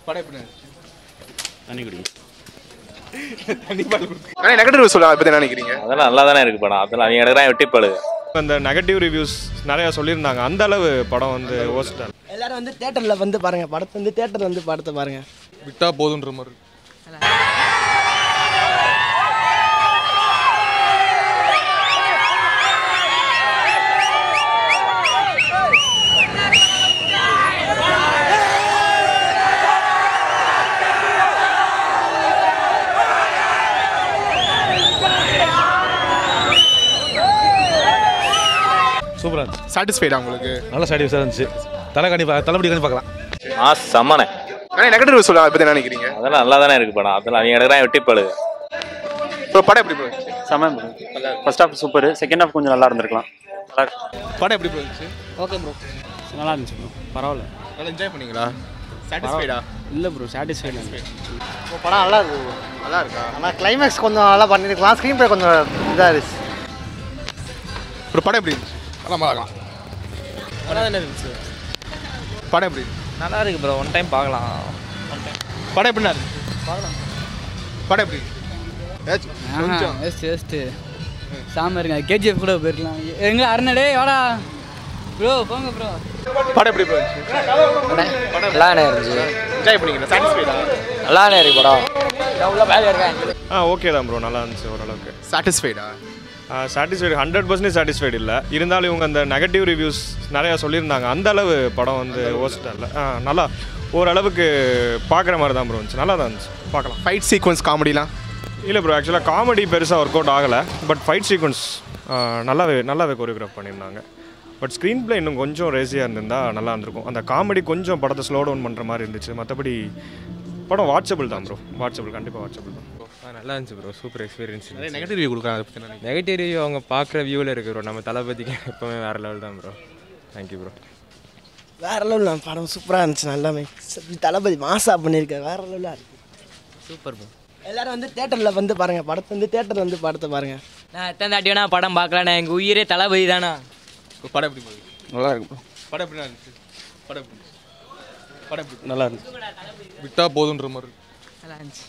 படம் எப்படி இருந்துச்சு தண்ணி குடி தண்ணி பால் குடிச்சு ஆனால் நெகட்டிவ் சொல்ல அதை பற்றி என்ன நினைக்கிறீங்க அதெல்லாம் நல்லா தானே இருக்கு படம் அதெல்லாம் அவங்க எடுக்கிறான் வெட்டி பழுகு அந்த நெகட்டிவ் ரிவ்யூஸ் நிறையா சொல்லியிருந்தாங்க அந்த அளவு படம் வந்து ஓஸ்ட் எல்லாரும் வந்து தேட்டரில் வந்து பாருங்க படத்தை வந்து தேட்டரில் வந்து படத்தை பாருங்க விட்டா போதுன்ற மாதிரி சூப்பராக இருந்துச்சு சாட்டிஸ்ஃபைடா உங்களுக்கு நல்ல சாட்டிஸ்ஃபைடாக இருந்துச்சு தலை கணி பா தளபடி கணி பார்க்கலாம் ஆ செம்மனே ஆனால் நெகட்டிவ் சொல்ல அதை பற்றி என்ன நினைக்கிறீங்க அதெல்லாம் நல்லா தானே இருக்கு படம் அதெல்லாம் அவங்க எடுக்கிறான் வெட்டி பழுகு ப்ரோ படம் எப்படி போச்சு செம்ம first half super second half கொஞ்சம் நல்லா இருந்திருக்கலாம் நல்லா படம் எப்படி போச்சு ஓகே ப்ரோ நல்லா இருந்துச்சு ப்ரோ பரவாயில்ல நல்லா என்ஜாய் பண்ணீங்களா சாட்டிஸ்ஃபைடா இல்லை ப்ரோ சாட்டிஸ்ஃபைட் படம் நல்லா இருக்கு நல்லா இருக்கா ஆனால் கிளைமேக்ஸ் கொஞ்சம் நல்லா பண்ணியிருக்கலாம் ஸ்க்ரீன் ப்ளே கொஞ்சம் இதாக இருந்துச்சு ப்ரோ படம் எப்படி இருந்துச்சு நல்லா பார்க்கலாம் நல்லா தானே இருந்துச்சு படம் எப்படி இருந்துச்சு நல்லா இருக்கு ப்ரோ ஒன் டைம் பார்க்கலாம் படம் எப்படி இருந்துச்சு படம் எப்படி இருந்துச்சு ஏதாச்சும் கொஞ்சம் வேஸ்ட் வேஸ்ட்டு சாமி இருங்க கேஜிஎஃப் கூட போயிருக்கலாம் எங்க அருணடே வாடா ப்ரோ போங்க ப்ரோ படம் எப்படி போச்சு நல்லானே இருந்துச்சு என்ஜாய் பண்ணீங்களா சாட்டிஸ்ஃபைடா நல்லானே இருக்கு படம் ஆ ஓகே தான் ப்ரோ நல்லா இருந்துச்சு ஓரளவுக்கு சாட்டிஸ்ஃபைடா சாட்டிஸ்ஃபைடு ஹண்ட்ரட் பர்சன்டேஜ் சாட்டிஸ்ஃபைடு இல்லை இருந்தாலும் இவங்க அந்த நெகட்டிவ் ரிவ்யூஸ் நிறையா சொல்லியிருந்தாங்க அந்த அளவு படம் வந்து ஓஸ்ட் இல்லை ஆ நல்லா ஓரளவுக்கு பார்க்குற மாதிரி தான் ப்ரோ இருந்துச்சு நல்லா தான் இருந்துச்சு பார்க்கலாம் ஃபைட் சீக்வன்ஸ் காமெடிலாம் இல்லை ப்ரோ ஆக்சுவலாக காமெடி பெருசாக ஒர்க் அவுட் ஆகலை பட் ஃபைட் சீக்வன்ஸ் நல்லாவே நல்லாவே கொரியோகிராஃப் பண்ணியிருந்தாங்க பட் ஸ்க்ரீன் ப்ளே இன்னும் கொஞ்சம் ரேசியாக இருந்திருந்தா நல்லா இருந்திருக்கும் அந்த காமெடி கொஞ்சம் படத்தை ஸ்லோ டவுன் பண்ணுற மாதிரி இருந்துச்சு மற்றபடி படம் வாட்சபிள் தான் ப்ரோ வாட்சபிள் கண்டிப்பாக வாட்சபிள் தான் நல்லா இருந்துச்சு ப்ரோ சூப்பர் எக்ஸ்பீரியன்ஸ் நிறைய நெகட்டிவ் ரிவ்யூ கொடுக்குறாங்க அதை பற்றி என்ன நினைக்கிறீங்க நெகட்டிவ் ரிவ்யூ அவங்க பார்க்குற வியூவில் இருக்கு ப்ரோ நம்ம தளபதிக்கு எப்போவுமே வேறு லெவல் தான் ப்ரோ தேங்க்யூ ப்ரோ வேற லெவலில் படம் சூப்பராக இருந்துச்சு நல்லாமே தளபதி மாசா பண்ணியிருக்காரு வேற லெவலாக இருக்கு சூப்பர் ப்ரோ எல்லாரும் வந்து தேட்டரில் வந்து பாருங்க படத்தை வந்து தேட்டரில் வந்து படத்தை பாருங்க நான் எத்தனை தாட்டி வேணா படம் பார்க்கலாண்ணே எங்கள் உயிரே தளபதி தானா இப்போ படம் எப்படி போகுது நல்லா இருக்கு ப்ரோ படம் எப்படி இருந்துச்சு படம் எப்படி இருந்துச்சு? படம் எப்படி நல்லா இருந்துச்சு விட்டா போதுன்ற மாதிரி நல்லா இருந்துச்சு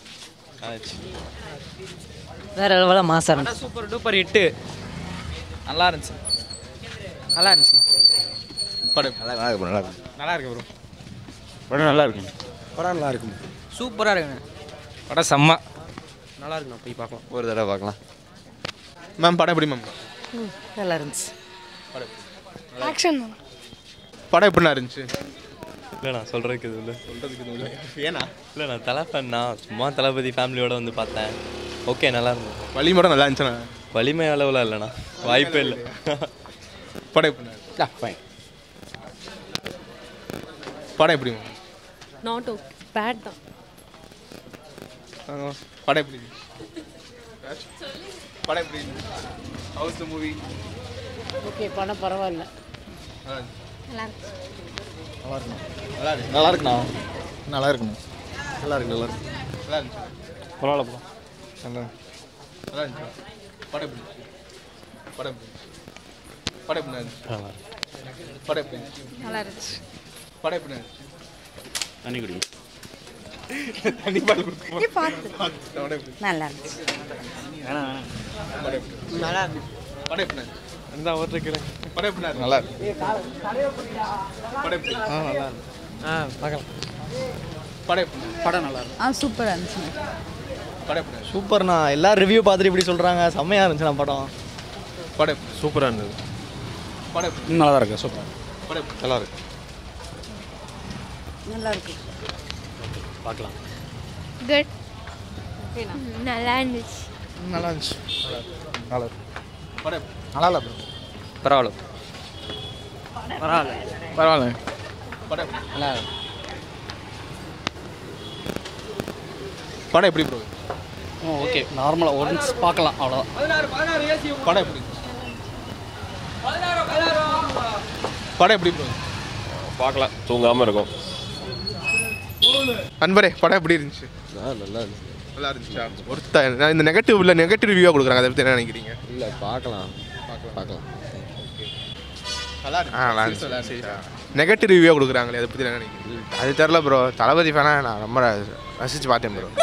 வேற லெவலில் மாசா இருந்துச்சு சூப்பர் டூப்பர் ஹிட்டு நல்லா இருந்துச்சு நல்லா இருந்துச்சு படம் நல்லா இருக்கு நல்லா இருக்கு நல்லா இருக்கு ப்ரோ படம் நல்லா இருக்கு படம் நல்லா இருக்கு சூப்பராக இருக்குண்ணே படம் செம்ம நல்லா இருக்குண்ணா போய் பார்க்கலாம் ஒரு தடவை பார்க்கலாம் மேம் படம் எப்படி மேம் நல்லா இருந்துச்சு ஆக்ஷன் படம் எப்படிண்ணா இருந்துச்சு இல்லை நான் சொல்கிறதுக்கு இது இல்லை சொல்கிறதுக்கு எதுவும் இல்லை ஏன்னா இல்லை நான் தலை fan தான் சும்மா தளபதி ஃபேமிலியோட வந்து பார்த்தேன் ஓகே நல்லா இருந்தது வழி மட்டும் நல்லா இருந்துச்சுண்ணா வலிமை அளவில் இல்லைண்ணா வாய்ப்பே இல்லை படம் எப்படிண்ணா இருக்கு? படம் எப்படி மேம் நாட் ஓகே பேட் தான் படம் எப்படி இருந்துச்சு? படம் எப்படி ஹவுஸ் த மூவி ஓகே படம் பரவாயில்ல நல்லா நல்லா இருக்கு நல்லா இருக்கு நல்லா இருக்குண்ணா நல்லா இருக்குண்ணா நல்லா இருக்கு நல்லா இருக்கு நல்லா இருந்துச்சு பரவாயில்ல ப்ரோ நல்லா நல்லா இருந்துச்சு படம் எப்படி இருந்துச்சு படம் எப்படி இருந்துச்சு படம் எப்படி இருந்துச்சு படம் எப்படி இருந்துச்சு நல்லா இருந்துச்சு படம் எப்படி இருந்துச்சு தண்ணி குடி தண்ணி பால் கொடுத்து பார்த்து படம் எப்படி நல்லா இருந்துச்சு படம் எப்படி நல்லா இருக்கு படம் எப்படி இருந்துச்சு அந்த ஓட்டுறேன் படம் எப்படி இருந்துச்சு நல்லா இருக்கு படம் எப்படி ஆ பார்க்கலாம் படம் எப்படி படம் நல்லா இருக்கு ஆ சூப்பராக இருந்துச்சு படம் எப்படி இருந்துச்சு சூப்பர்ண்ணா எல்லாரும் ரிவ்யூ பார்த்துட்டு இப்படி சொல்கிறாங்க செம்மையாக இருந்துச்சுண்ணா படம் படம் எப்படி சூப்பராக இருந்தது படம் எப்படி நல்லா தான் இருக்கு சூப்பர் படம் எப்படி நல்லா இருக்கு நல்லா இருக்கு பார்க்கலாம் குட் நல்லா இருந்துச்சு நல்லா இருந்துச்சு நல்லா இருக்கு படம் எப்படி நல்லா இல்லை ப்ரோ பரவாயில்ல பரவாயில்ல பரவாயில்ல படம் எப்படி நல்லா இருக்கு படம் எப்படி ப்ரோ ஓகே நார்மலாக ஒன்ஸ் பார்க்கலாம் அவ்வளோதான் படம் எப்படி இருந்துச்சு? படம் எப்படி ப்ரோ பார்க்கலாம் தூங்காமல் இருக்கும் நண்பரே படம் எப்படி இருந்துச்சு நல்லா இருந்துச்சு நல்லா இருந்துச்சா ஒருத்த நான் இந்த நெகட்டிவ் இல்லை நெகட்டிவ் ரிவ்யூவாக கொடுக்குறாங்க அதை பற்றி என்ன நினைக்கிறீங்க இல்லை பார்க்கலாம் பார்க்கலாம் நல்லா இருக்கு நல்லா இருந்துச்சு நெகட்டிவ் ரிவ்யூ கொடுக்குறாங்களே அதை பற்றி என்ன நினைக்கிறீங்க அது தெரில ப்ரோ தளபதி ஃபேனா நான் ரொம்ப ரசித்து பார்த்தேன் ப்ரோ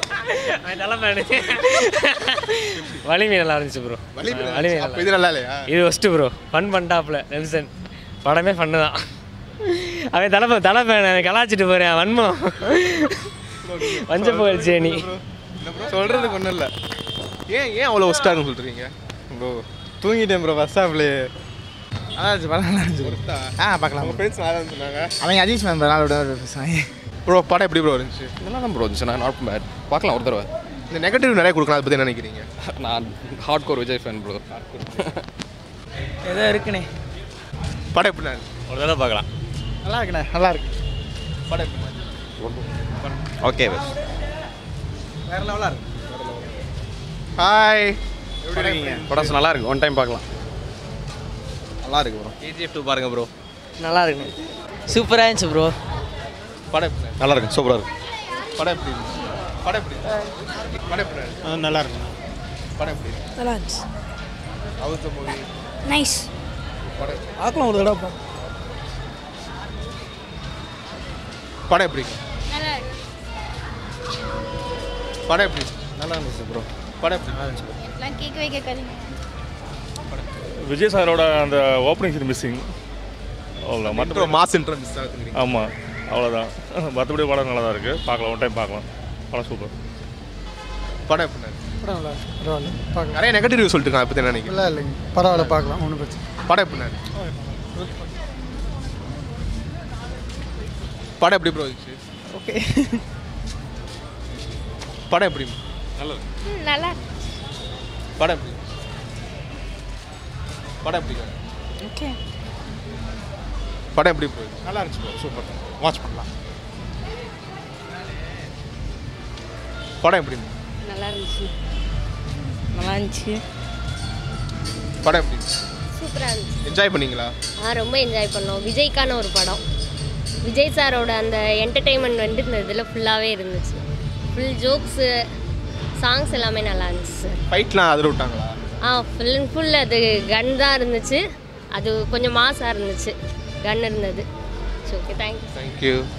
வலிமை நல்லா இருந்துச்சு ப்ரோ வலிமை நல்லா வலிமை இருந்துச்சு. அப்ப இது நல்லா இல்லையா? இது ஃபஸ்ட்டு ப்ரோ ஃபன் பண்ணிட்டாப்ல நெல்சன் படமே ஃபன்னு தான் அவன் தலைப்ப தலைப்ப நான் கலாச்சிட்டு போகிறேன் வன்மம் வஞ்ச புகழ் சேனி சொல்கிறதுக்கு ஒன்றும் இல்லை ஏன் ஏன் அவ்வளோ ஒஸ்ட்டாக சொல்கிறீங்க ப்ரோ தூங்கிட்டேன் ப்ரோ ஃபஸ்ட் ஹாஃப்லேயே நல்லா இருந்துச்சு படம் நல்லா இருந்துச்சு ப்ரோ ஆ பார்க்கலாம் உங்கள் ஃப்ரெண்ட்ஸ் நல்லா சொன்னாங்க அவங்க அஜீஷ் மேம் நாளோட பேசுவாங்க ப்ரோ படம் எப்படி ப்ரோ இருந்துச்சு நல்லா தான் ப்ரோ இருந்துச்சு நான் நாட் பேட் பார்க்கலாம் ஒரு தடவை இந்த நெகட்டிவ் நிறைய கொடுக்கலாம் அதை பற்றி என்ன நினைக்கிறீங்க நான் hard core Vijay fan bro ஏதோ இருக்குண்ணே படம் எப்படி இருந்துச்சு? ஒரு தடவை பார்க்கலாம் நல்லா இருக்குண்ணே நல்லா இருக்கு படம் எப்படி இருந்துச்சு? ஓகே வேற லெவலாக இருக்கு ஹாய் எப்படி இருக்கீங்க படம் நல்லா இருக்கு ஒன் டைம் பார்க்கலாம் நல்லா இருக்கு ப்ரோ கேஜிஎஃப் டூ பாருங்க ப்ரோ நல்லா இருக்குண்ணே சூப்பராக இருந்துச்சு ப்ரோ படம் எப்படி இருந்துச்சு? நல்லா இருக்கு சூப்பராக இருக்கு படம் எப்படி இருந்துச்சு? படம் எப்படி இருந்துச்சு? படம் எப்படி இருந்துச்சு? நல்லா இருக்கு படம் எப்படி இருந்துச்சு? நல்லா இருந்துச்சு How's the movie? நைஸ் படம் பார்க்கலாம் ஒரு தடவை படம் எப்படி இருக்கு? நல்லா இருக்கு படம் எப்படி இருந்துச்சு? நல்லா இருந்துச்சு ப்ரோ படம் எப்படி இருந்துச்சு? எல்லாம் கேட்கவே கேட்காதீங்க விஜய் சாரோட அந்த ஓப்பனிங் சீன் மிஸ்ஸிங் அவ்வளோ intro, mass intro miss ஆகுதுங்கிறீங்க. ஆமாம் அவ்வளோதான் மற்றபடி படம் நல்லா தான் இருக்குது பார்க்கலாம் ஒன் டைம் பார்க்கலாம் படம் சூப்பர் படம் எப்படி இருந்துச்சு? படம் நல்லா பரவாயில்ல பார்க்கலாம் நிறைய நெகட்டிவ் ரிவ்யூ சொல்லிட்டு இருக்காங்க அதை பற்றி என்ன நினைக்கிறீங்க இல்லை இல்லைங்க பரவாயில்ல பார்க்கலாம் ஒன்றும் பிரச்சனை படம் எப்படி இருந்துச்சு? படம் எப்படி ப்ரோ இருந்துச்சு ஓகே படம் எப்படி நல்லா ம், நல்லா இருக்கு படம் எப்படி இருந்துச்சு? படம் எப்படி இருக்கு? ஓகே படம் எப்படி ப்ரோ இருந்துச்சு? நல்லா இருந்துச்சு ப்ரோ சூப்பர் வாட்ச் பண்ணலாம் படம் எப்படி இருந்துச்சு? நல்லா இருந்துச்சு நல்லா இருந்துச்சு படம் எப்படி இருந்துச்சு? சூப்பராக இருந்துச்சு என்ஜாய் பண்ணீங்களா ஆ ரொம்ப என்ஜாய் பண்ணோம் விஜய்க்கான ஒரு படம் விஜய் சாரோட அந்த என்டர்டெயின்மெண்ட் வந்து இந்த இதில் ஃபுல்லாகவே இருந்துச்சு ஃபுல் ஜோக்ஸு சாங்ஸ் எல்லாமே நல்லா இருந்துச்சு சார் ஃபைட்லாம் அதில் விட்டாங்களா ஆ ஃபுல் அண்ட் ஃபுல் அது கன் தான் இருந்துச்சு அது கொஞ்சம் மாசாக இருந்துச்சு கன் இருந்தது ஓகே தேங்க்யூ தேங்க்யூ